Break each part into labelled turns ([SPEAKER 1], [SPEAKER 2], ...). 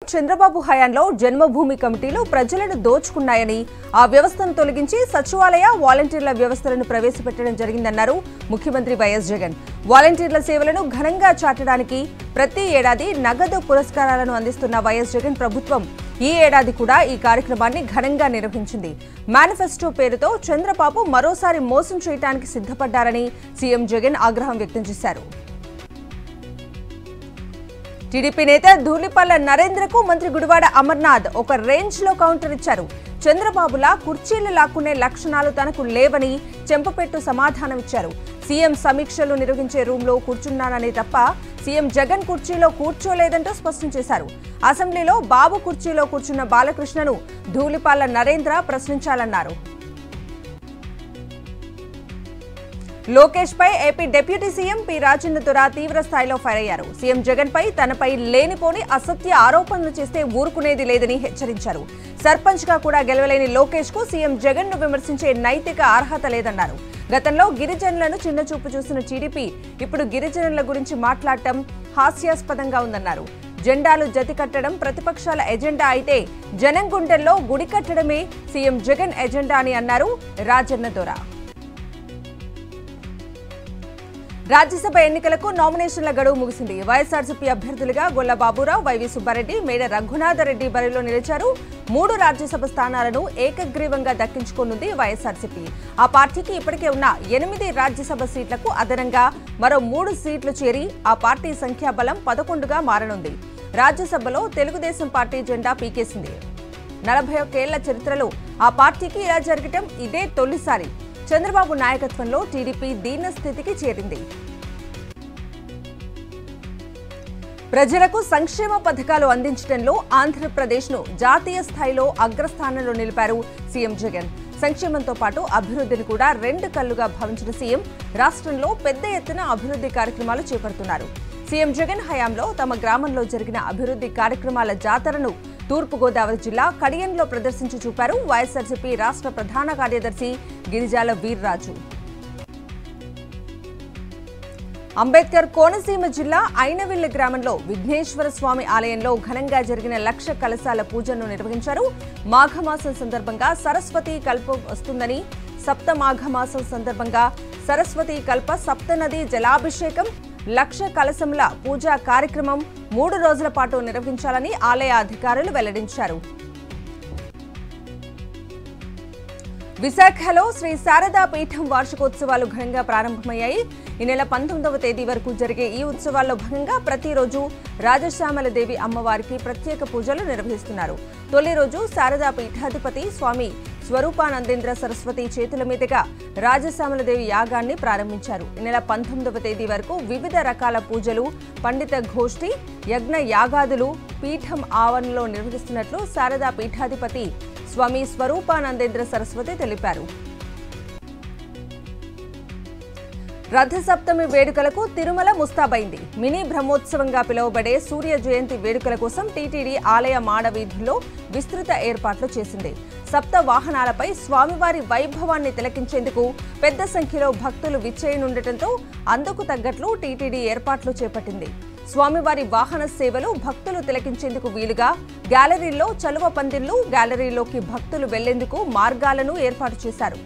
[SPEAKER 1] చంద్రబాబు హయాంలో జన్మభూమి కమిటీలు ప్రజలను దోచుకున్నాయని ఆ వ్యవస్థను తొలగించి సచివాలయ వాలంటీర్ల వ్యవస్థలను ప్రవేశపెట్టడం జరిగిందన్నారు ముఖ్యమంత్రి వైఎస్ జగన్ వాలంటీర్ల సేవలను ఘనంగా చాటడానికి ప్రతి ఏడాది నగదు పురస్కారాలను అందిస్తున్న వైఎస్ జగన్ ప్రభుత్వం ఈ ఏడాది కూడా ఈ కార్యక్రమాన్ని ఘనంగా నిర్వహించింది మేనిఫెస్టో పేరుతో చంద్రబాబు మరోసారి మోసం చేయడానికి సిద్ధపడ్డారని సీఎం జగన్ ఆగ్రహం వ్యక్తం చేశారు టీడీపీ నేత ధూళిపల్ల నరేంద్రకు మంత్రి గుడివాడ అమర్నాథ్ ఒక రేంజ్ లో కౌంటర్ ఇచ్చారు చంద్రబాబులా కుర్చీలు లాక్కునే లక్షణాలు తనకు లేవని చెంపపెట్టు సమాధానమిచ్చారు సీఎం సమీక్షలు నిర్వహించే రూంలో కూర్చున్నానని తప్ప సీఎం జగన్ కుర్చీలో కూర్చోలేదంటూ స్పష్టం చేశారు అసెంబ్లీలో బాబు కుర్చీలో కూర్చున్న బాలకృష్ణను ధూళిపాల నరేంద్ర ప్రశ్నించాలన్నారు లోకేష్ పై AP deputy CM P Rajendra దురా తీవ్ర స్థాయిలో ఫైర్ అయ్యారు సీఎం జగన్ పై తనపై లేనిపోని అసత్య ఆరోపణలు చేస్తే ఊరుకునేది లేదని హెచ్చరించారు సర్పంచ్ గా కూడా గెలవలేని లోకేష్ కు సీఎం జగన్ ను విమర్శించే నైతిక అర్హత లేదన్నారు గతంలో గిరిజనులను చిన్నచూపు చూసిన టీడీపీ ఇప్పుడు గిరిజనుల గురించి మాట్లాడటం హాస్యాస్పదంగా ఉందన్నారు జెండాలు జతి కట్టడం ప్రతిపక్షాల ఎజెండా అయితే జనం గుండెల్లో గుడి కట్టడమే సీఎం జగన్ ఎజెండా అని అన్నారు రాజన్న దొరా రాజ్యసభ ఎన్నికలకు నామినేషన్ల గడువు ముగిసింది వైఎస్ఆర్సీపీ అభ్యర్థులుగా గొల్ల బాబురావు వైవి సుబ్బారెడ్డి మేడ రఘునాథరెడ్డి బరిలో నిలిచారు మూడు రాజ్యసభ స్థానాలను ఏకగ్రీవంగా దక్కించుకోనుంది వైఎస్ఆర్సీపీ ఆ పార్టీకి ఇప్పటికే ఉన్న ఎనిమిది రాజ్యసభ సీట్లకు అదనంగా మరో మూడు సీట్లు చేరి ఆ పార్టీ సంఖ్యాబలం పదకొండుగా మారనుంది రాజ్యసభలో తెలుగుదేశం పార్టీ జెండా పీకేసింది నలభై ఒక్కేళ్ల చరిత్రలో ఆ పార్టీకి ఇలా జరగటం ఇదే తొలిసారి చంద్రబాబు నాయకత్వంలో టీడీపీ దీన స్థితికి చేరింది ప్రజలకు సంక్షేమ పథకాలు అందించడంలో ఆంధ్రప్రదేశ్ను జాతీయ స్థాయిలో అగ్రస్థానంలో నిలిపారు సీఎం జగన్ సంక్షేమంతో పాటు అభివృద్ధిని కూడా రెండు కళ్లుగా భావించిన సీఎం రాష్ట్రంలో పెద్ద ఎత్తున అభివృద్ధి కార్యక్రమాలు చేపడుతున్నారు సీఎం జగన్ హయాంలో తమ గ్రామంలో జరిగిన అభివృద్ధి కార్యక్రమాల జాతరను తూర్పుగోదావరి జిల్లా కడియంలో ప్రదర్శించి చూపారు వైఎస్ఆర్సీపీ రాష్ట్ర ప్రధాన కార్యదర్శి గిరిజాల వీర్రాజు అంబేద్కర్ కోనసీమ జిల్లా ఐనవిల్లి గ్రామంలో విఘ్నేశ్వర స్వామి ఆలయంలో ఘనంగా జరిగిన లక్ష కలశాల పూజను నిర్వహించారు మాఘమాసం సందర్భంగా సరస్వతి కల్ప వస్తుందని సప్త మాఘమాసం సందర్భంగా సరస్వతి కల్ప సప్తనది జలాభిషేకం లక్ష కలశముల పూజా కార్యక్రమం మూడు రోజుల పాటు నిర్వహించాలని ఆలయ అధికారులు వెల్లడించారు విశాఖలో శ్రీ శారదా పీఠం వార్షికోత్సవాలు ఘనంగా ప్రారంభమయ్యాయి ఈ నెల పంతొమ్మిదవ తేదీ వరకు జరిగే ఈ ఉత్సవాల్లో భాగంగా ప్రతిరోజు రాజశ్యామల దేవి అమ్మవారికి ప్రత్యేక పూజలు నిర్వహిస్తున్నారు తొలి రోజు శారదా పీఠాధిపతి స్వామి స్వరూపానందేంద్ర సరస్వతి చేతుల మీదుగా రాజశ్యామల దేవి యాగాన్ని ప్రారంభించారు ఈ నెల పంతొమ్మిదవ తేదీ వరకు వివిధ రకాల పూజలు పండిత గోష్ఠి యజ్ఞ యాగాదులు పీఠం ఆవరణలో నిర్వహిస్తున్నట్లు శారదా పీఠాధిపతి స్వామి స్వరూపానందేంద్ర సరస్వతి తెలిపారు రథసప్తమి వేడుకలకు తిరుమల ముస్తాబైంది మినీ బ్రహ్మోత్సవంగా పిలువబడే సూర్య జయంతి వేడుకల కోసం టీటీడీ ఆలయ మాడవీధుల్లో విస్తృత ఏర్పాట్లు చేసింది సప్త వాహనాలపై స్వామివారి వైభవాన్ని తిలకించేందుకు పెద్ద సంఖ్యలో భక్తులు విచ్చేయనుండటంతో అందుకు తగ్గట్లు టీటీడీ ఏర్పాట్లు చేపట్టింది స్వామివారి వాహన సేవలు భక్తులు తిలకించేందుకు వీలుగా గ్యాలరీల్లో చలువ పందిళ్లు గ్యాలరీలోకి భక్తులు వెళ్లేందుకు మార్గాలను ఏర్పాటు చేశారు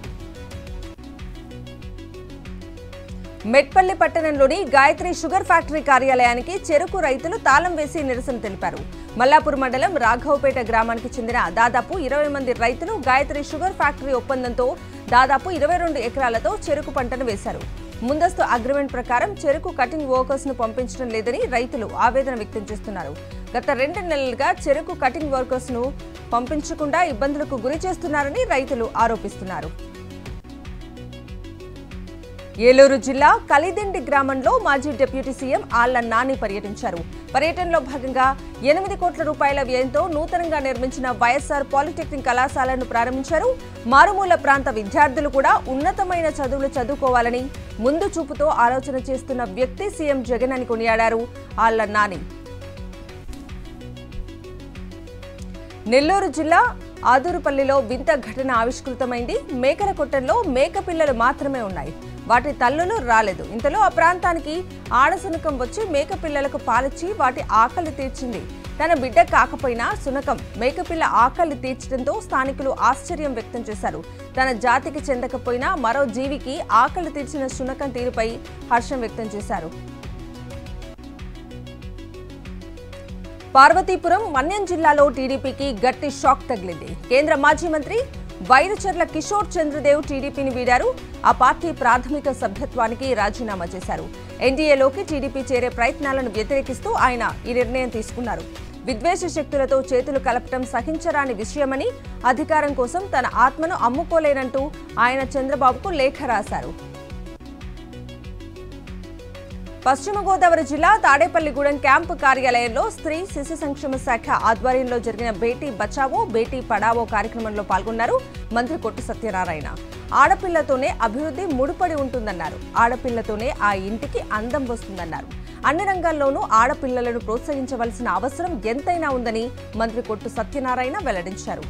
[SPEAKER 1] మెట్పల్లి పట్టణంలోని గాయత్రి షుగర్ ఫ్యాక్టరీ కార్యాలయానికి చెరుకు రైతులు తాళం వేసి నిరసన తెలిపారు మల్లాపూర్ మండలం రాఘవపేట గ్రామానికి చెందిన దాదాపు ఇరవై మంది రైతులు గాయత్రి షుగర్ ఫ్యాక్టరీ ఒప్పందంతో దాదాపు ఇరవై రెండు ఎకరాలతో చెరుకు పంటను వేశారు ముందస్తు అగ్రిమెంట్ ప్రకారం చెరుకు కటింగ్ వర్కర్స్ ను పంపించడం లేదని రైతులు ఆవేదన వ్యక్తం చేస్తున్నారు గత రెండు నెలలుగా చెరుకు కటింగ్ వర్కర్స్ ను పంపించకుండా ఇబ్బందులకు గురి చేస్తున్నారని రైతులు ఆరోపిస్తున్నారు ఏలూరు జిల్లా కలిదిండి గ్రామంలో మాజీ డిప్యూటీ సీఎం ఆళ్ల నాని పర్యటించారు పర్యటనలో భాగంగా ఎనిమిది కోట్ల రూపాయల వ్యయంతో నూతనంగా నిర్మించిన వైఎస్ఆర్ పాలిటెక్నిక్ కళాశాలను ప్రారంభించారు మారుమూల ప్రాంత విద్యార్థులు కూడా ఉన్నతమైన చదువులు చదువుకోవాలని ముందు చూపుతో ఆలోచన చేస్తున్న వ్యక్తి సీఎం జగన్ అని కొనియాడారు ఆళ్ల నాని నెల్లూరు జిల్లా ఆదూరుపల్లిలో వింత ఘటన ఆవిష్కృతమైంది మేకల కొట్టంలో మేక పిల్లలు మాత్రమే ఉన్నాయి వాటి తల్లులు రాలేదు ఇంతలో ఆ ప్రాంతానికి ఆడశనకం వచ్చి మేక పిల్లలకు పాలిచ్చి వాటి ఆకలి తీర్చింది తన బిడ్డ కాకపోయినా సునకం మేకపిల్ల ఆకలి తీర్చడంతో స్థానికులు ఆశ్చర్యం వ్యక్తం చేశారు తన జాతికి చెందకపోయినా మరో జీవికి ఆకలి తీర్చిన సునకం తీరుపై హర్షం వ్యక్తం చేశారు పార్వతీపురం మన్యం జిల్లాలో టీడీపీకి గట్టి షాక్ తగిలింది కేంద్ర మాజీ మంత్రి వైరుచర్ల కిషోర్ చంద్రదేవ్ టీడీపీని వీడారు ఆ పార్టీ ప్రాథమిక సభ్యత్వానికి రాజీనామా చేశారు ఎన్డీఏలోకి టీడీపీ చేరే ప్రయత్నాలను వ్యతిరేకిస్తూ ఆయన ఈ నిర్ణయం తీసుకున్నారు విద్వేష శక్తులతో చేతులు కలపటం సహించరాని విషయమని అధికారం కోసం తన ఆత్మను అమ్ముకోలేనంటూ ఆయన చంద్రబాబుకు లేఖ రాశారు పశ్చిమ గోదావరి జిల్లా తాడేపల్లిగూడెం క్యాంపు కార్యాలయంలో స్త్రీ శిశు సంక్షేమ శాఖ ఆధ్వర్యంలో జరిగిన బేటీ బచావో బేటీ పడావో కార్యక్రమంలో పాల్గొన్నారు మంత్రి కొట్టు సత్యనారాయణ ఆడపిల్లతోనే అభివృద్ధి ముడిపడి ఉంటుందన్నారు ఆడపిల్లతోనే ఆ ఇంటికి అందం వస్తుందన్నారు అన్ని రంగాల్లోనూ ఆడపిల్లలను ప్రోత్సహించవలసిన అవసరం ఎంతైనా ఉందని మంత్రి కొట్టు సత్యనారాయణ వెల్లడించారు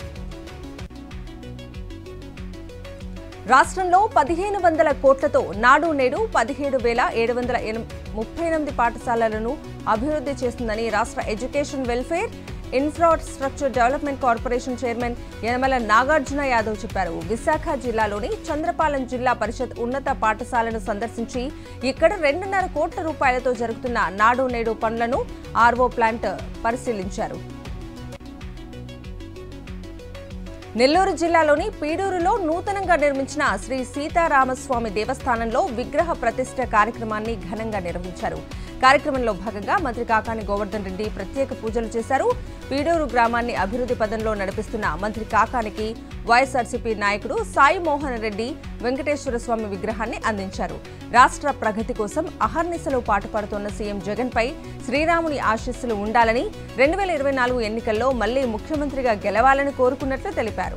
[SPEAKER 1] రాష్ట్రంలో పదిహేను వందల కోట్లతో నాడు నేడు పదిహేడు వేల ఏడు వందల ఎనం- ముప్పై ఎనిమిది పాఠశాలలను అభివృద్ధి చేస్తుందని రాష్ట్ర education welfare infrastructure development corporation chairman Yanamala Nagarjuna Yadav చెప్పారు విశాఖ జిల్లాలోని చంద్రపాలెం జిల్లా పరిషత్ ఉన్నత పాఠశాలను సందర్శించి ఇక్కడ రెండున్నర కోట్ల రూపాయలతో జరుగుతున్న నాడు నేడు పనులను ఆర్వో ప్లాంట్ పరిశీలించారు నెల్లూరు జిల్లాలోని పీడూరులో నూతనంగా నిర్మించిన శ్రీ సీతారామస్వామి దేవస్థానంలో విగ్రహ ప్రతిష్ఠ కార్యక్రమాన్ని ఘనంగా నిర్వహించారు కార్యక్రమంలో భాగంగా మంత్రి కాకాని గోవర్ధన్ రెడ్డి ప్రత్యేక పూజలు చేశారు పీడూరు గ్రామాన్ని అభివృద్ధి పదంలో నడిపిస్తున్న మంత్రి కాకానికి వైఎస్ఆర్సీపీ నాయకుడు సాయి మోహన్ రెడ్డి వెంకటేశ్వర స్వామి విగ్రహాన్ని అందించారు రాష్ట్ర ప్రగతి కోసం అహర్నిశలో పాటుపడుతోన్న సీఎం జగన్ పై శ్రీరాముని ఆశీస్సులు ఉండాలని రెండు వేల ఇరవై నాలుగు ఎన్నికల్లో మళ్లీ ముఖ్యమంత్రిగా గెలవాలని కోరుకున్నట్లు తెలిపారు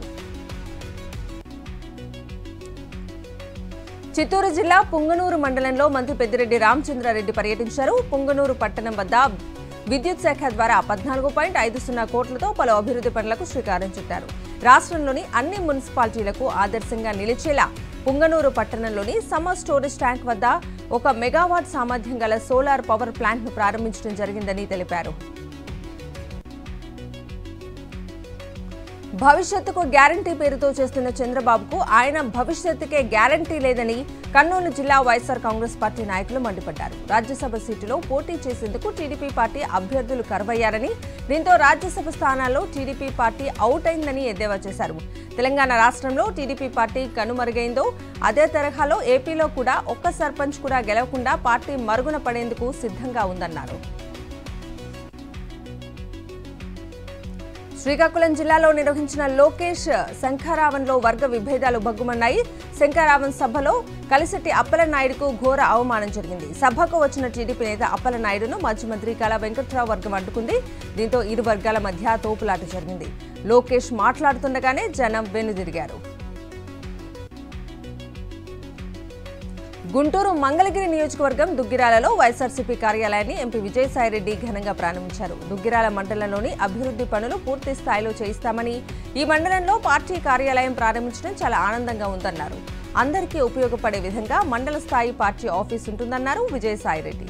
[SPEAKER 1] చిత్తూరు జిల్లా పుంగనూరు మండలంలో మంత్రి పెద్దిరెడ్డి రామచంద్రారెడ్డి పర్యటించారు పుంగనూరు పట్టణం వద్ద విద్యుత్ శాఖ ద్వారా పద్నాలుగు పాయింట్ ఐదు సున్నా కోట్లతో పలు అభివృద్ధి పనులకు శ్రీకారం చుట్టారు రాష్ట్రంలోని అన్ని మున్సిపాలిటీలకు ఆదర్శంగా నిలిచేలా పుంగనూరు పట్టణంలోని సమ్మర్ స్టోరేజ్ ట్యాంక్ వద్ద ఒక మెగావాట్ సామర్థ్యం గల సోలార్ పవర్ ప్లాంట్ను ప్రారంభించడం జరిగిందని తెలిపారు భవిష్యత్తుకు గ్యారంటీ పేరుతో చేస్తున్న చంద్రబాబుకు ఆయన భవిష్యత్తుకే గ్యారంటీ లేదని కర్నూలు జిల్లా వైఎస్ఆర్ కాంగ్రెస్ పార్టీ నాయకులు మండిపడ్డారు రాజ్యసభ సీటులో పోటీ చేసేందుకు టీడీపీ పార్టీ అభ్యర్థులు కరువయ్యారని దీంతో రాజ్యసభ స్థానాల్లో టీడీపీ పార్టీ అవుట్ అయిందని ఎద్దేవా చేశారు తెలంగాణ రాష్ట్రంలో టీడీపీ పార్టీ కనుమరుగైందో అదే తరహాలో ఏపీలో కూడా ఒక్క సర్పంచ్ కూడా గెలవకుండా పార్టీ మరుగున పడేందుకు సిద్ధంగా ఉందన్నారు శ్రీకాకుళం జిల్లాలో నిర్వహించిన లోకేష్ శంఖారావంలో వర్గ విభేదాలు భగ్గుమన్నాయి శంఖారావన్ సభలో కలిసెట్టి అప్పలనాయుడుకు ఘోర అవమానం జరిగింది సభకు వచ్చిన టీడీపీ నేత అప్పలనాయుడును మాజీ మంత్రి కళా వెంకట్రావు వర్గం అడ్డుకుంది దీంతో ఇరు వర్గాల మధ్య తోపులాట జరిగింది లోకేష్ మాట్లాడుతుండగానే జనం వెనుదిరిగారు గుంటూరు మంగళగిరి నియోజకవర్గం దుగ్గిరాలలో వైఎస్ఆర్సీపీ కార్యాలయాన్ని ఎంపీ విజయసాయిరెడ్డి ఘనంగా ప్రారంభించారు దుగ్గిరాల మండలంలోని అభివృద్ధి పనులు పూర్తి స్థాయిలో చేయిస్తామని ఈ మండలంలో పార్టీ కార్యాలయం ప్రారంభించడం చాలా ఆనందంగా ఉందన్నారు అందరికీ ఉపయోగపడే విధంగా మండల స్థాయి పార్టీ ఆఫీస్ ఉంటుందన్నారు విజయసాయిరెడ్డి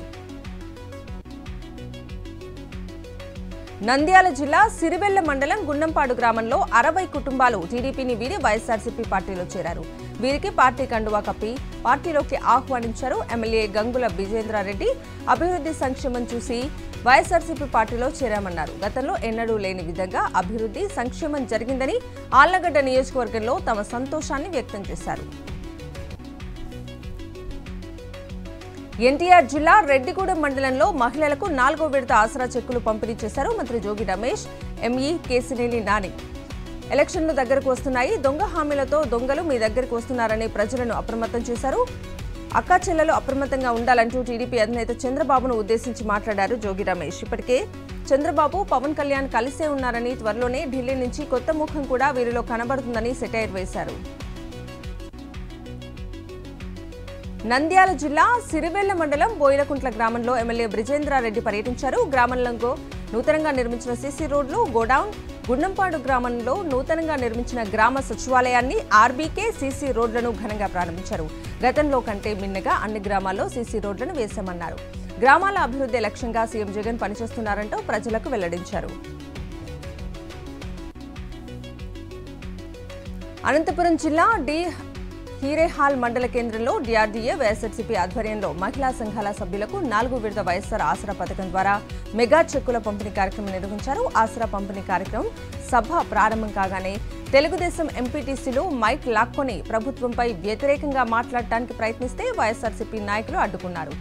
[SPEAKER 1] నంద్యాల జిల్లా సిరివెల్ల మండలం గుండంపాడు గ్రామంలో అరవై కుటుంబాలు టీడీపీని వీడి వైఎస్ఆర్సీపీ పార్టీలో చేరారు వీరికి పార్టీ కండువా కప్పి పార్టీలోకి ఆహ్వానించారు ఎమ్మెల్యే గంగుల విజేంద్రారెడ్డి అభివృద్ధి సంక్షేమం చూసి వైఎస్ఆర్సీపీ పార్టీలో చేరామన్నారు గతంలో ఎన్నడూ లేని విధంగా అభివృద్ధి సంక్షేమం జరిగిందని ఆళ్లగడ్డ నియోజకవర్గంలో తమ సంతోషాన్ని వ్యక్తం చేశారు ఎన్టీఆర్ జిల్లా రెడ్డిగూడెం మండలంలో మహిళలకు నాలుగో విడత ఆసరా చెక్కులు పంపిణీ చేశారు మంత్రి జోగి రమేష్ ఎంఈ కేసినేని నాని ఎలక్షన్లు దగ్గరకు వస్తున్నాయి దొంగ హామీలతో దొంగలు మీ దగ్గరకు వస్తున్నారని ప్రజలను అప్రమత్తం చేశారు అక్కా చెల్లెలు అప్రమత్తంగా ఉండాలంటూ టీడీపీ అధినేత చంద్రబాబును ఉద్దేశించి మాట్లాడారు జోగి రమేష్ ఇప్పటికే చంద్రబాబు పవన్ కళ్యాణ్ కలిసే ఉన్నారని త్వరలోనే ఢిల్లీ నుంచి కొత్త ముఖం కూడా వీరిలో కనబడుతుందని సెటైర్ వేశారు నంద్యాల జిల్లా సిరివెల్ల మండలం బోయిలకుంట్ల గ్రామంలో ఎమ్మెల్యే బ్రిజేంద్రారెడ్డి పర్యటించారు గ్రామంలో నూతనంగా నిర్మించిన సీసీ రోడ్లు గోడౌన్ గుండంపాడు గ్రామంలో నూతనంగా నిర్మించిన గ్రామ సచివాలయాన్ని ఆర్బీకే సీసీ రోడ్లను ఘనంగా ప్రారంభించారు గతంలో కంటే మిన్నగా అన్ని గ్రామాల్లో సీసీ రోడ్లను వేశామన్నారు గ్రామాల అభివృద్ధి లక్ష్యంగా సీఎం జగన్ పనిచేస్తున్నారంటూ ప్రజలకు వెల్లడించారు అనంతపురం జిల్లా డి హీరేహాల్ మండల కేంద్రంలో డిఆర్డీఏ వైఎస్ఆర్సీపీ ఆధ్వర్యంలో మహిళా సంఘాల సభ్యులకు నాలుగు విడత వైఎస్ఆర్ ఆసరా పథకం ద్వారా మెగా చెక్కుల పంపిణీ కార్యక్రమం నిర్వహించారు ఆసరా పంపిణీ కార్యక్రమం సభ ప్రారంభం కాగానే తెలుగుదేశం ఎంపీటీసీలు మైక్ లాక్కొని ప్రభుత్వంపై వ్యతిరేకంగా మాట్లాడటానికి ప్రయత్నిస్తే వైఎస్ఆర్సీపీ నాయకులు అడ్డుకున్నారు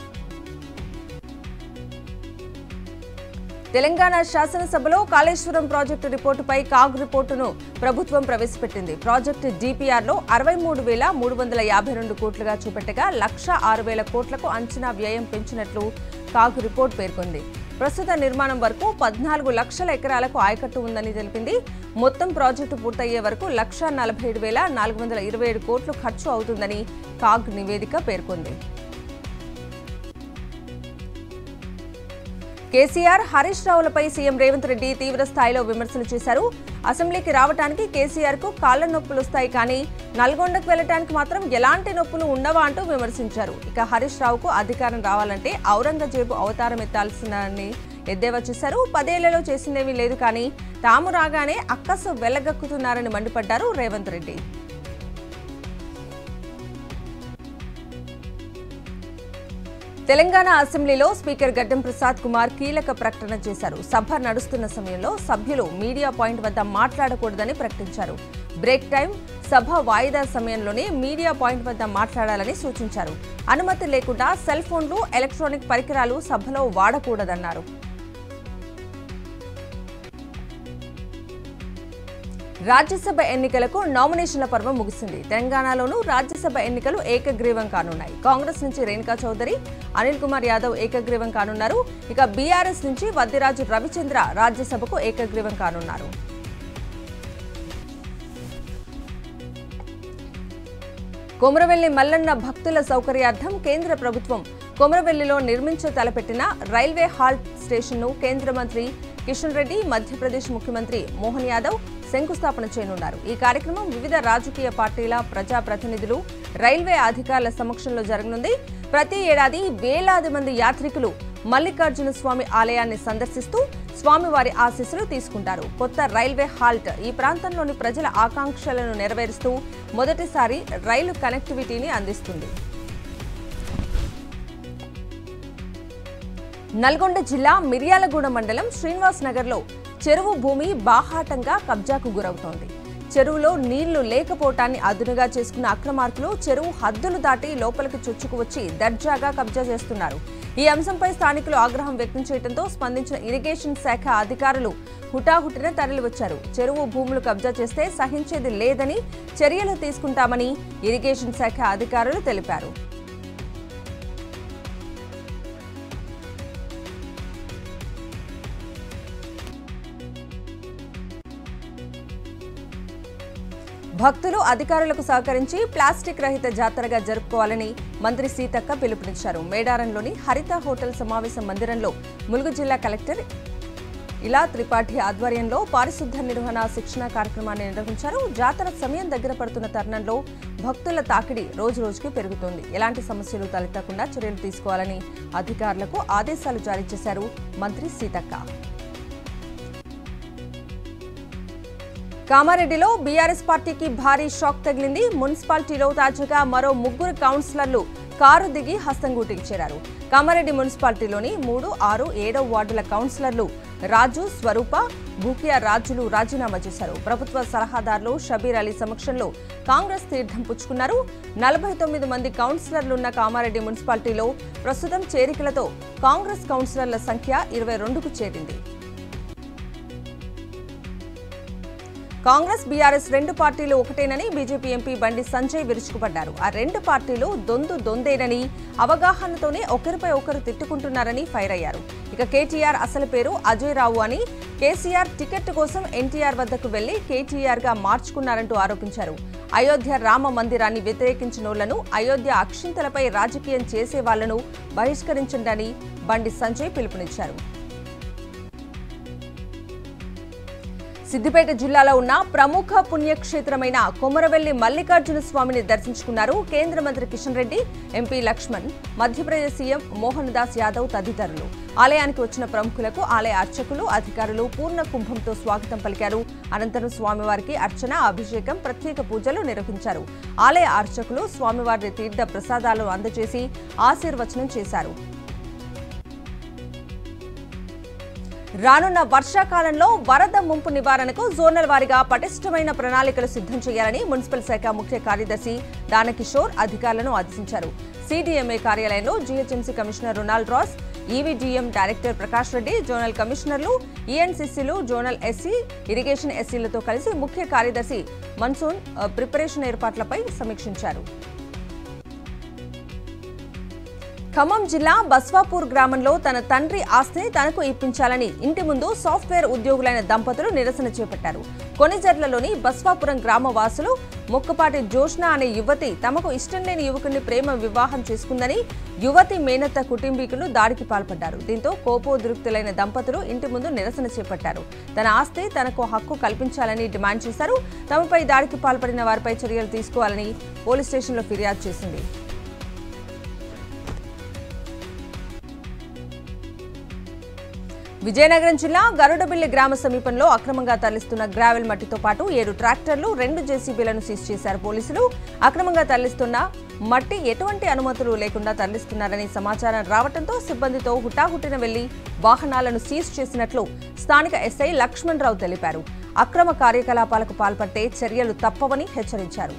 [SPEAKER 1] తెలంగాణ శాసనసభలో కాళేశ్వరం ప్రాజెక్టు రిపోర్టుపై కాగ్ రిపోర్టును ప్రభుత్వం ప్రవేశపెట్టింది ప్రాజెక్టు డిపిఆర్లో అరవై మూడు వేల మూడు వందల యాభై రెండు కోట్లుగా చూపెట్టగా లక్ష ఆరు వేల కోట్లకు అంచనా వ్యయం పెంచినట్లు కాగ్ రిపోర్ట్ పేర్కొంది ప్రస్తుత నిర్మాణం వరకు పద్నాలుగు లక్షల ఎకరాలకు ఆయకట్టు ఉందని తెలిపింది మొత్తం ప్రాజెక్టు పూర్తయ్యే వరకు లక్ష నలభై ఏడు వేల నాలుగు వందల ఇరవై ఏడు కోట్లు ఖర్చు అవుతుందని కాగ్ నివేదిక పేర్కొంది కేసీఆర్ హరీష్ రావులపై సీఎం రేవంత్ రెడ్డి తీవ్ర స్థాయిలో విమర్శలు చేశారు అసెంబ్లీకి రావడానికి కేసీఆర్ కు కాళ్ల నొప్పులు వస్తాయి కానీ నల్గొండకు వెళ్లడానికి మాత్రం ఎలాంటి నొప్పులు ఉండవా అంటూ విమర్శించారు ఇక హరీష్ రావుకు అధికారం రావాలంటే ఔరంగజేబు అవతారం ఎత్తాల్సిందని ఎద్దేవా చేశారు పదేళ్లలో చేసిందేమీ లేదు కానీ తాము రాగానే అక్కసు వెళ్లగక్కుతున్నారని మండిపడ్డారు రేవంత్ రెడ్డి తెలంగాణ అసెంబ్లీలో స్పీకర్ గడ్డం ప్రసాద్ కుమార్ కీలక ప్రకటన చేశారు సభ నడుస్తున్న సమయంలో సభ్యులు మీడియా పాయింట్ వద్ద మాట్లాడకూడదని ప్రకటించారు బ్రేక్ టైం సభ వాయిదా సమయంలోనే మీడియా పాయింట్ వద్ద మాట్లాడాలని సూచించారు అనుమతి లేకుండా సెల్ ఫోన్లు ఎలక్ట్రానిక్ పరికరాలు సభలో వాడకూడదన్నారు రాజ్యసభ ఎన్నికలకు నామినేషన్ల పర్వం ముగిసింది తెలంగాణలోనూ రాజ్యసభ ఎన్నికలు ఏకగ్రీవం కానున్నాయి కాంగ్రెస్ నుంచి రేణుకా చౌదరి అనిల్ కుమార్ యాదవ్ ఏకగ్రీవం కానున్నారు ఇక బీఆర్ఎస్ నుంచి వద్దిరాజు రవిచంద్ర రాజ్యసభకు ఏకగ్రీవం కానున్నారు కొమరవెల్లి మల్లన్న భక్తుల సౌకర్యార్థం కేంద్ర ప్రభుత్వం కొమరవెల్లిలో నిర్మించ తలపెట్టిన రైల్వే హాల్ట్ స్టేషన్ను కేంద్ర మంత్రి కిషన్ రెడ్డి మధ్యప్రదేశ్ ముఖ్యమంత్రి మోహన్ యాదవ్ శంకుస్థాపన చేయనున్నారు ఈ కార్యక్రమం వివిధ రాజకీయ పార్టీల ప్రజాప్రతినిధులు రైల్వే అధికారుల సమక్షంలో జరగనుంది ప్రతి ఏడాది వేలాది మంది యాత్రికులు మల్లికార్జున స్వామి ఆలయాన్ని సందర్శిస్తూ స్వామివారి ఆశీస్సులు తీసుకుంటారు కొత్త రైల్వే హాల్ట్ ఈ ప్రాంతంలోని ప్రజల ఆకాంక్షలను నెరవేరుస్తూ మొదటిసారి రైలు కనెక్టివిటీని అందిస్తుంది నల్గొండ జిల్లా మిర్యాలగూడ మండలం శ్రీనివాస్ నగర్లో చెరువు భూమి బాహాటంగా కబ్జాకు గురవుతోంది చెరువులో నీళ్లు లేకపోవటాన్ని అదునుగా చేసుకున్న అక్రమార్కులు చెరువు హద్దులు దాటి లోపలికి చొచ్చుకు వచ్చి దర్జాగా కబ్జా చేస్తున్నారు ఈ అంశంపై స్థానికులు ఆగ్రహం వ్యక్తం చేయడంతో స్పందించిన ఇరిగేషన్ శాఖ అధికారులు హుటాహుటిన తరలివచ్చారు చెరువు భూములు కబ్జా చేస్తే సహించేది లేదని చర్యలు తీసుకుంటామని ఇరిగేషన్ శాఖ అధికారులు తెలిపారు భక్తులు అధికారులకు సహకరించి ప్లాస్టిక్ రహిత జాతరగా జరుపుకోవాలని మంత్రి సీతక్క పిలుపునిచ్చారు మేడారంలోని హరిత హోటల్ సమావేశ మందిరంలో ములుగు జిల్లా కలెక్టర్ ఇలా త్రిపాఠి ఆధ్వర్యంలో పారిశుద్ధ నిర్వహణ శిక్షణ కార్యక్రమాన్ని నిర్వహించారు జాతర సమయం దగ్గర పడుతున్న తరుణంలో భక్తుల తాకిడి రోజు రోజుకి పెరుగుతోంది ఎలాంటి సమస్యలు తలెత్తకుండా చర్యలు తీసుకోవాలని అధికారులకు ఆదేశాలు జారీ చేశారు మంత్రి సీతక్క కామారెడ్డిలో బీఆర్ఎస్ పార్టీకి భారీ షాక్ తగిలింది మున్సిపాలిటీలో తాజాగా మరో ముగ్గురు కౌన్సిలర్లు కారు దిగి హస్తంగూటికి చేరారు కామారెడ్డి మున్సిపాలిటీలోని మూడు ఆరు ఏడో వార్డుల కౌన్సిలర్లు రాజు స్వరూప భూకియా రాజులు రాజీనామా చేశారు ప్రభుత్వ సలహాదారులు షబీర్ అలీ సమక్షంలో కాంగ్రెస్ తీర్థం పుచ్చుకున్నారు నలభై తొమ్మిది మంది కౌన్సిలర్లున్న కామారెడ్డి మున్సిపాలిటీలో ప్రస్తుతం చేరికలతో కాంగ్రెస్ కౌన్సిలర్ల సంఖ్య ఇరవై రెండుకు చేరింది కాంగ్రెస్ బీఆర్ఎస్ రెండు పార్టీలు ఒకటేనని బీజేపీ ఎంపీ బండి సంజయ్ విరుచుకుపడ్డారు ఆ రెండు పార్టీలు దొందు దొందేనని అవగాహనతోనే ఒకరిపై ఒకరు తిట్టుకుంటున్నారని ఫైర్ అయ్యారు ఇక కేటీఆర్ అసలు పేరు అజయ్ రావు అని కేసీఆర్ టికెట్ కోసం ఎన్టీఆర్ వద్దకు వెళ్లి కేటీఆర్ గా మార్చుకున్నారంటూ ఆరోపించారు అయోధ్య రామ మందిరాన్ని వ్యతిరేకించినోళ్లను అయోధ్య అక్షింతలపై రాజకీయం చేసే వాళ్లను బహిష్కరించండి బండి సంజయ్ పిలుపునిచ్చారు సిద్దిపేట జిల్లాలో ఉన్న ప్రముఖ పుణ్యక్షేత్రమైన కొమరవెల్లి మల్లికార్జున స్వామిని దర్శించుకున్నారు కేంద్ర మంత్రి కిషన్ రెడ్డి ఎంపీ లక్ష్మణ్ మధ్యప్రదేశ్ సీఎం మోహన్ దాస్ యాదవ్ తదితరులు ఆలయానికి వచ్చిన ప్రముఖులకు ఆలయ అర్చకులు అధికారులు పూర్ణ కుంభంతో స్వాగతం పలికారు అనంతరం స్వామివారికి అర్చన అభిషేకం ప్రత్యేక పూజలు నిర్వహించారు ఆలయ అర్చకులు స్వామివారి తీర్థ ప్రసాదాలు అందజేసి ఆశీర్వచనం చేశారు రానున్న వర్షాకాలంలో వరద ముంపు నివారణకు జోనల్ వారీగా పటిష్టమైన ప్రణాళికలు సిద్ధం చేయాలని మున్సిపల్ శాఖ ముఖ్య కార్యదర్శి దానకిషోర్ అధికారులను ఆదేశించారు సిడిఎంఏ కార్యాలయంలో GHMC commissioner Ronald Ross EVDM director Prakash Reddy zonal కమిషనర్లు ఈఎన్సీసీలు జోనల్ ఎస్సీ ఇరిగేషన్ ఎస్సీలతో కలిసి ముఖ్య కార్యదర్శి మన్సూన్ ఆ, ప్రిపరేషన్ ఏర్పాట్లపై సమీక్షించారు ఖమ్మం జిల్లా బస్వాపూర్ గ్రామంలో తన తండ్రి ఆస్తిని తనకు ఇప్పించాలని ఇంటి ముందు సాఫ్ట్వేర్ ఉద్యోగులైన దంపతులు నిరసన చేపట్టారు కొనిజర్లలోని బస్వాపురం గ్రామ వాసులు ముక్కపాటి జోష్న అనే యువతి తమకు ఇష్టం లేని యువకుడిని ప్రేమ వివాహం చేసుకుందని యువతి మేనత్త కుటుంబీకులు దాడికి పాల్పడ్డారు దీంతో కోపోద్రిక్తులైన దంపతులు ఇంటి ముందు నిరసన చేపట్టారు తన ఆస్తి తనకు హక్కు కల్పించాలని డిమాండ్ చేశారు తమపై దాడికి పాల్పడిన వారిపై చర్యలు తీసుకోవాలని పోలీస్ స్టేషన్లో ఫిర్యాదు చేసింది విజయనగరం జిల్లా గరుడబిల్లి గ్రామ సమీపంలో అక్రమంగా తరలిస్తున్న గ్రావెల్ మట్టితో పాటు ఏడు ట్రాక్టర్లు రెండు జేసీబీలను సీజ్ చేశారు పోలీసులు అక్రమంగా తరలిస్తున్న మట్టి ఎటువంటి అనుమతులు లేకుండా తరలిస్తున్నారని సమాచారం రావడంతో సిబ్బందితో హుటాహుటిన వెళ్లి వాహనాలను సీజ్ చేసినట్లు స్థానిక ఎస్ఐ లక్ష్మణ్ రావు తెలిపారు అక్రమ కార్యకలాపాలకు పాల్పడితే చర్యలు తప్పవని హెచ్చరించారు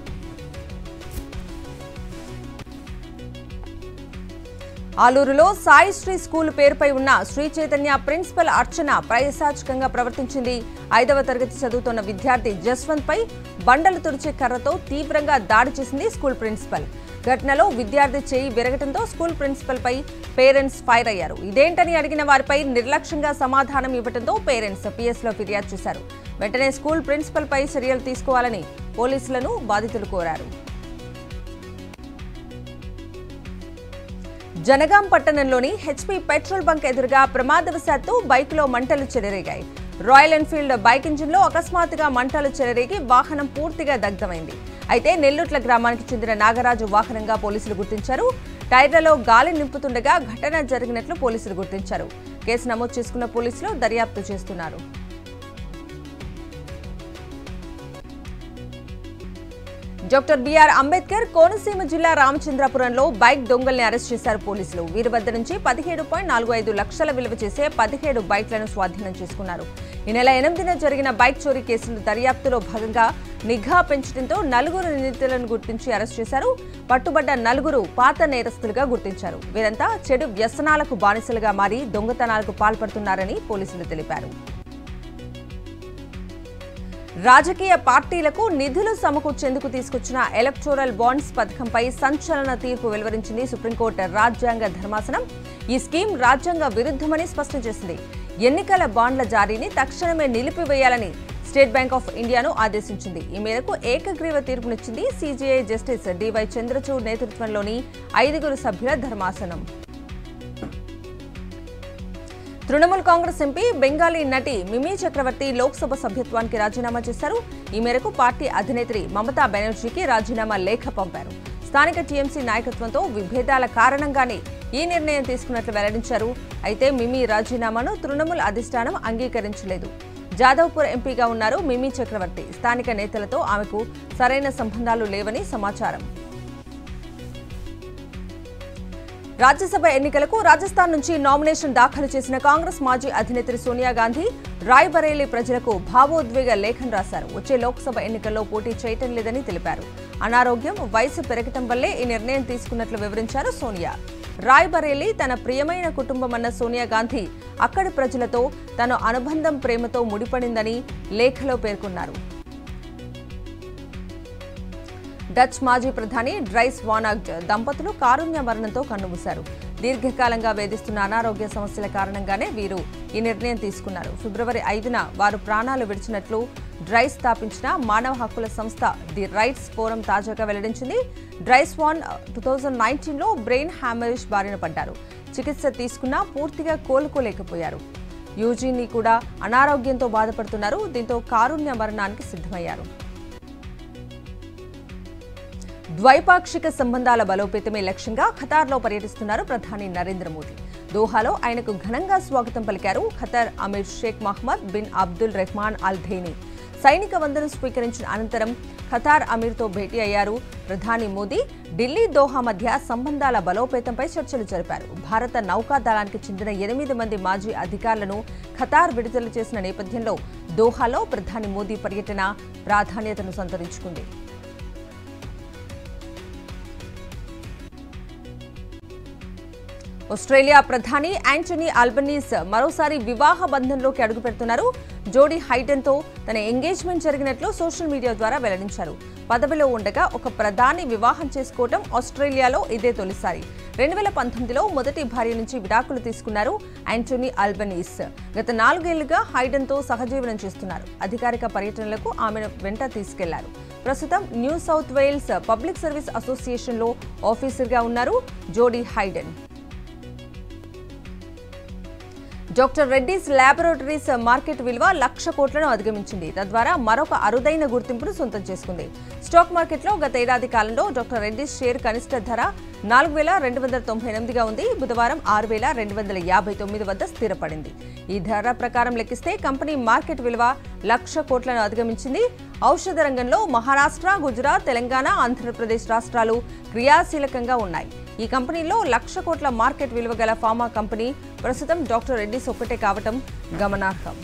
[SPEAKER 1] ఆలూరులో సాయి శ్రీ స్కూల్ పేరుపై ఉన్న శ్రీ చైతన్య ప్రిన్సిపల్ అర్చన ప్రయసాచకంగా ప్రవర్తించింది ఐదవ తరగతి చదువుతున్న విద్యార్థి జస్వంత్ పై బండలు తుడిచే కర్రతో తీవ్రంగా దాడి చేసింది స్కూల్ ప్రిన్సిపల్ ఘటనలో విద్యార్థి చేయి విరగటంతో స్కూల్ ప్రిన్సిపల్ పై పేరెంట్స్ ఫైర్ అయ్యారు ఇదేంటని అడిగిన వారిపై నిర్లక్ష్యంగా సమాధానం ఇవ్వడంతో పేరెంట్స్ పిఎస్ లో ఫిర్యాదు చేశారు వెంటనే స్కూల్ ప్రిన్సిపల్ పై చర్యలు తీసుకోవాలని పోలీసులను బాధితులు కోరారు జనగాం పట్టణంలోని హెచ్పీ పెట్రోల్ బంక్ ఎదురుగా ప్రమాదవశాత్తు బైక్లో మంటలు చెలరేగాయి రాయల్ ఎన్ఫీల్డ్ బైక్ ఇంజిన్లో అకస్మాత్తుగా మంటలు చెలరేగి వాహనం పూర్తిగా దగ్ధమైంది అయితే నెల్లుట్ల గ్రామానికి చెందిన నాగరాజు వాహనంగా పోలీసులు గుర్తించారు టైర్లలో గాలి నింపుతుండగా ఘటన జరిగినట్లు పోలీసులు గుర్తించారు కేసు నమోదు చేసుకున్న పోలీసులు దర్యాప్తు చేస్తున్నారు డాక్టర్ బిఆర్ అంబేద్కర్ కోనసీమ జిల్లా రామచంద్రపురంలో బైక్ దొంగల్ని అరెస్ట్ చేశారు పోలీసులు వీరి వద్ద నుంచి పదిహేడు పాయింట్ నాలుగు ఐదు లక్షల విలువ చేసే పదిహేడు బైక్లను స్వాధీనం చేసుకున్నారు ఈ నెల ఎనిమిదిన జరిగిన బైక్ చోరీ కేసుల దర్యాప్తులో భాగంగా నిఘా పెంచడంతో నలుగురు నిందితులను గుర్తించి అరెస్ట్ చేశారు పట్టుబడ్డ నలుగురు పాత నేరస్తులుగా గుర్తించారు వీరంతా చెడు వ్యసనాలకు బానిసలుగా మారి దొంగతనాలకు పాల్పడుతున్నారని పోలీసులు తెలిపారు రాజకీయ పార్టీలకు నిధులు సమకూర్చేందుకు తీసుకొచ్చిన ఎలక్టోరల్ బాండ్స్ పథకంపై సంచలన తీర్పు వెలువరించింది సుప్రీంకోర్టు రాజ్యాంగ ధర్మాసనం ఈ స్కీమ్ రాజ్యాంగ విరుద్ధమని స్పష్టం చేసింది ఎన్నికల బాండ్ల జారీని తక్షణమే నిలిపివేయాలని స్టేట్ బ్యాంక్ ఆఫ్ ఇండియాను ఆదేశించింది ఈ మేరకు ఏకగ్రీవ తీర్పునిచ్చింది సీజీఐ జస్టిస్ డివై చంద్రచూడ్ నేతృత్వంలోని ఐదుగురు సభ్యుల ధర్మాసనం తృణమూల్ కాంగ్రెస్ ఎంపీ బెంగాలీ నటి మిమీ చక్రవర్తి లోక్సభ సభ్యత్వానికి రాజీనామా చేశారు ఈ మేరకు పార్టీ అధినేత్రి మమతా బెనర్జీకి రాజీనామా లేఖ పంపారు స్థానిక టీఎంసీ నాయకత్వంతో విభేదాల కారణంగానే ఈ నిర్ణయం తీసుకున్నట్లు వెల్లడించారు అయితే మిమీ రాజీనామాను తృణమూల్ అధిష్టానం అంగీకరించలేదు జాదవ్పూర్ ఎంపీగా ఉన్నారు మిమీ చక్రవర్తి స్థానిక నేతలతో ఆమెకు సరైన సంబంధాలు లేవని సమాచారం రాజ్యసభ ఎన్నికలకు రాజస్థాన్ నుంచి నామినేషన్ దాఖలు చేసిన కాంగ్రెస్ మాజీ అధినేత్రి సోనియా గాంధీ రాయ్బరేలీ ప్రజలకు భావోద్వేగ లేఖను రాశారు వచ్చే లోక్సభ ఎన్నికల్లో పోటీ చేయటం లేదని తెలిపారు అనారోగ్యం వయసు పెరగటం వల్లే ఈ నిర్ణయం తీసుకున్నట్లు వివరించారు సోనియా రాయ్బరేలీ తన ప్రియమైన కుటుంబమన్న సోనియా గాంధీ అక్కడి ప్రజలతో తన అనుబంధం ప్రేమతో ముడిపడిందని లేఖలో పేర్కొన్నారు డచ్ మాజీ ప్రధాని డ్రైస్ వానాగ్డ్ దంపతులు కారుణ్య మరణంతో కన్నుమూశారు దీర్ఘకాలంగా వేధిస్తున్న అనారోగ్య సమస్యల కారణంగానే వీరు ఈ నిర్ణయం తీసుకున్నారు ఫిబ్రవరి ఐదున వారు ప్రాణాలు విడిచినట్లు డ్రైస్ స్థాపించిన మానవ హక్కుల సంస్థ ది రైట్స్ ఫోరం తాజాగా వెల్లడించింది డ్రైస్ వాన్ టూ థౌజండ్ నైన్టీన్లో బ్రెయిన్ హ్యామరేజ్ బారిన పడ్డారు చికిత్స తీసుకున్నా పూర్తిగా కోలుకోలేకపోయారు యూజీని కూడా అనారోగ్యంతో బాధపడుతున్నారు దీంతో కారుణ్య మరణానికి సిద్ధమయ్యారు ద్వైపాక్షిక సంబంధాల బలోపేతమే లక్ష్యంగా ఖతార్లో పర్యటిస్తున్నారు ప్రధాని నరేంద్ర మోదీ దోహాలో ఆయనకు ఘనంగా స్వాగతం పలికారు ఖతార్ అమీర్ Sheikh Mohammed bin Abdul Rahman Al Thani సైనిక వందనం స్వీకరించిన అనంతరం ఖతార్ అమీర్తో భేటీ అయ్యారు ప్రధాని మోదీ ఢిల్లీ దోహా మధ్య సంబంధాల బలోపేతంపై చర్చలు జరిపారు భారత నౌకాదళానికి చెందిన ఎనిమిది మంది మాజీ అధికారులను ఖతార్ విడుదల చేసిన నేపథ్యంలో దోహాలో ప్రధాని మోదీ పర్యటన ప్రాధాన్యతను సంతరించుకుంది ఆస్ట్రేలియా ప్రధాని యాంటనీ ఆల్బనీస్ మరోసారి వివాహ బంధంలోకి అడుగుపెడుతున్నారు జోడీ హైడెన్తో తన ఎంగేజ్మెంట్ జరిగినట్లు సోషల్ మీడియా ద్వారా వెల్లడించారు పదవిలో ఉండగా ఒక ప్రధాని వివాహం చేసుకోవడం ఆస్ట్రేలియాలో ఇదే తొలిసారి రెండు వేల పంతొమ్మిదిలో మొదటి భార్య నుంచి విడాకులు తీసుకున్నారు యాంటోనీ ఆల్బనీస్ గత నాలుగేళ్లుగా హైడెన్తో సహజీవనం చేస్తున్నారు అధికారిక పర్యటనలకు ఆమెను వెంట తీసుకెళ్లారు ప్రస్తుతం New South Wales Public Service అసోసియేషన్లో ఆఫీసర్గా ఉన్నారు Jodie Haydon doctor Reddy's laboratories market విలువ లక్ష కోట్లను అధిగమించింది తద్వారా మరొక అరుదైన గుర్తింపును సొంతం చేసుకుంది స్టాక్ మార్కెట్లో గత ఏడాది కాలంలో డాక్టర్ రెడ్డిస్ షేర్ కనిష్ట ధర నాలుగు వేల రెండు వందల తొంభై ఎనిమిదిగా ఉంది బుధవారం ఆరు వేల రెండు వందల యాభై తొమ్మిది వద్ద స్థిరపడింది ఈ ధర ప్రకారం లెక్కిస్తే కంపెనీ మార్కెట్ విలువ లక్ష కోట్లను అధిగమించింది ఔషధ రంగంలో మహారాష్ట్ర గుజరాత్ తెలంగాణ ఆంధ్రప్రదేశ్ రాష్ట్రాలు క్రియాశీలకంగా ఉన్నాయి ఈ కంపెనీలో లక్ష కోట్ల మార్కెట్ విలువ గల ఫార్మా కంపెనీ ప్రస్తుతం డాక్టర్ రెడ్డిస్ ఒక్కటే కావటం గమనార్హం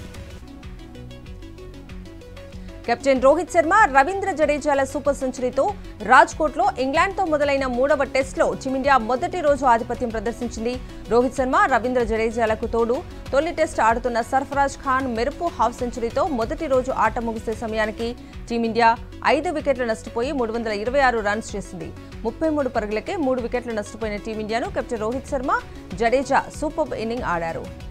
[SPEAKER 1] కెప్టెన్ రోహిత్ శర్మ రవీంద్ర జడేజాల సూపర్ సెంచరీతో రాజ్కోట్లో ఇంగ్లాండ్తో మొదలైన మూడవ టెస్ట్లో టీమిండియా మొదటి రోజు ఆధిపత్యం ప్రదర్శించింది రోహిత్ శర్మ రవీంద్ర జడేజాలకు తోడు తొలి టెస్ట్ ఆడుతున్న సర్ఫరాజ్ ఖాన్ మెరుపు హాఫ్ సెంచరీతో మొదటి రోజు ఆట ముగిసే సమయానికి టీమిండియా ఐదు వికెట్లు నష్టపోయి మూడు వందల ఇరవై ఆరు రన్స్ చేసింది ముప్పై మూడు పరుగులకే మూడు వికెట్లు నష్టపోయిన టీమిండియాను captain Rohit Sharma Jadeja super inning ఆడారు